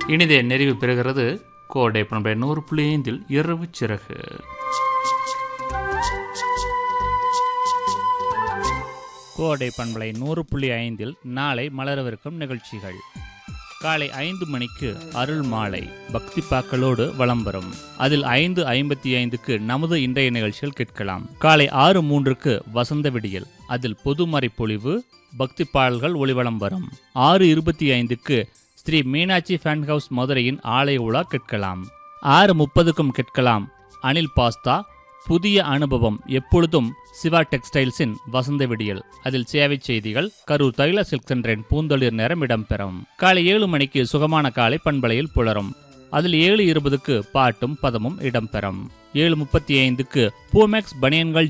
இனிதே நிறைவு பெறுகிறது கோடை பண்பை நூறு புள்ளி ஐந்தில் இரவு சிறகு கோடை பண்பலை நூறு புள்ளி ஐந்தில் நாளை மலரவிருக்கும் நிகழ்ச்சிகள் காலை ஐந்து மணிக்கு அருள் மாலை பக்தி பாக்களோடு வலம் வரும் அதில் ஐந்து ஐம்பத்தி ஐந்துக்கு நமது இன்றைய நிகழ்ச்சிகள் கேட்கலாம் காலை ஆறு மூன்றுக்கு வசந்த விடியல் அதில் பொதுமறை பொழிவு பக்தி பாடல்கள் ஒளிவலம் வரும் ஆறு இருபத்தி ஐந்துக்கு ஸ்ரீ மீனாட்சி ஃபேன் ஹவுஸ் மதுரையின் ஆலய உலா கேட்கலாம் ஆறு முப்பதுக்கும் கேட்கலாம் அனில் பாஸ்தா புதிய அனுபவம் எப்பொழுதும் சிவா டெக்ஸ்டைல்ஸின் வசந்த விடியல் அதில் சேவை செய்திகள் கரூர் தைல சில்க் சென்டரின் பூந்தொழிர் நேரம் இடம்பெறும் காலை ஏழு மணிக்கு சுகமான காலை பண்பலையில் புலரும் அதில் ஏழு இருபதுக்கு பாட்டும் பதமும் இடம்பெறும் ஏழு முப்பத்தி ஐந்துக்கு பூமேக்ஸ் பனியன்கள்